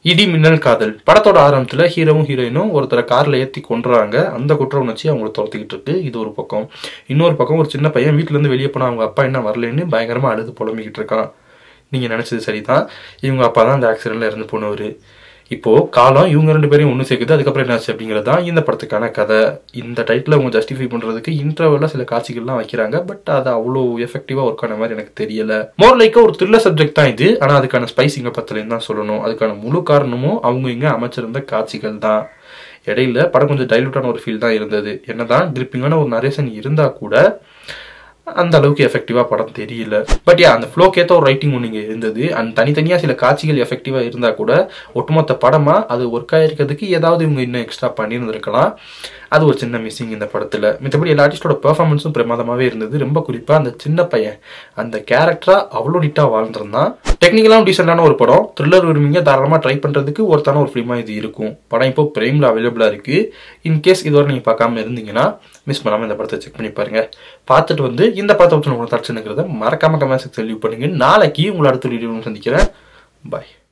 இடி மின்னல் காதல் படத்தோட ஆரம்பத்தில் ஹீரோவும் ஹீரோயினும் ஒருத்தரை காரில் ஏற்றி கொண்டுறாங்க அந்த குற்ற உணர்ச்சி அவங்கள துரத்திக்கிட்டு இருக்கு இது ஒரு பக்கம் இன்னொரு பக்கம் ஒரு சின்ன பையன் வீட்டிலேருந்து வெளியே போனால் அவங்க அப்பா என்ன வரலன்னு பயங்கரமாக அழுது புலம்பிக்கிட்டு இருக்கான் நீங்கள் நினச்சது சரிதான் இவங்க அப்பா தான் அந்த ஆக்சிடெண்ட்டில் இறந்து போனவர் இப்போது காலம் இவங்க ரெண்டு பேரையும் ஒன்று சேர்க்குது அதுக்கப்புறம் என்னாச்சு அப்படிங்கிறது தான் இந்த படத்துக்கான கதை இந்த டைட்டில் அவங்க ஜஸ்டிஃபை பண்ணுறதுக்கு இன்டர்வலில் சில காட்சிகள்லாம் வைக்கிறாங்க பட் அது அவ்வளோ எஃபெக்டிவாக ஒர்க் ஆன மாதிரி எனக்கு தெரியல மோர் லைக்காக ஒரு த்ரில்லர் சப்ஜெக்ட் தான் இது ஆனால் அதுக்கான ஸ்பைஸ் இங்கே பத்தலைன்னு தான் சொல்லணும் அதுக்கான முழு காரணமும் அவங்க இங்கே அமைச்சிருந்த காட்சிகள் தான் இடையில படம் கொஞ்சம் டைலூட்டான ஒரு ஃபீல் தான் இருந்தது என்னதான் கிரிப்பிங்கான ஒரு நரேஷன் இருந்தால் கூட அந்த அளவுக்கு எஃபெக்டிவாக படம் தெரியல பட் யா அந்த ஃப்ளோக்கேற்ற ஒரு ரைட்டிங் ஒன்று இங்கே இருந்தது அண்ட் தனித்தனியாக சில காட்சிகள் எஃபெக்டிவாக இருந்தால் கூட ஒட்டுமொத்த படமாக அது ஒர்க் ஆகிருக்கிறதுக்கு ஏதாவது இவங்க இன்னும் எக்ஸ்ட்ரா பண்ணியிருந்திருக்கலாம் அது ஒரு சின்ன மிஸ்ஸிங் இந்த படத்தில் மற்றபடி எல்லா ஆர்டிஸ்டோட பெர்ஃபார்மன்ஸும் பிரமாதமாகவே இருந்தது ரொம்ப குறிப்பாக அந்த சின்ன பையன் அந்த கேரக்டராக அவ்வளோ நீட்டாக வாழ்ந்துருந்தான் டெக்னிக்கலாகவும் டீசெண்டான ஒரு படம் த்ரில்லர் விரும்பிங்க தாராளமாக ட்ரை பண்ணுறதுக்கு ஒருத்தான ஒரு ஃபிலிமாக இது இருக்கும் படம் இப்போ பிரைமில் அவைலபிளாக இருக்குது இன்கேஸ் இதுவரை நீங்கள் பார்க்காம இருந்தீங்கன்னா மிஸ் பண்ணாமல் இந்த படத்தை செக் பண்ணி பாருங்க பார்த்துட்டு வந்து இந்த படத்தை பற்றி உங்களுக்கு தச்சுங்கிறத மறக்காம கமெண்ட் செக்ஷன் லீவ் பண்ணுங்க நாளைக்கு உங்களை அடுத்த வீடியோ சந்திக்கிறேன் பாய்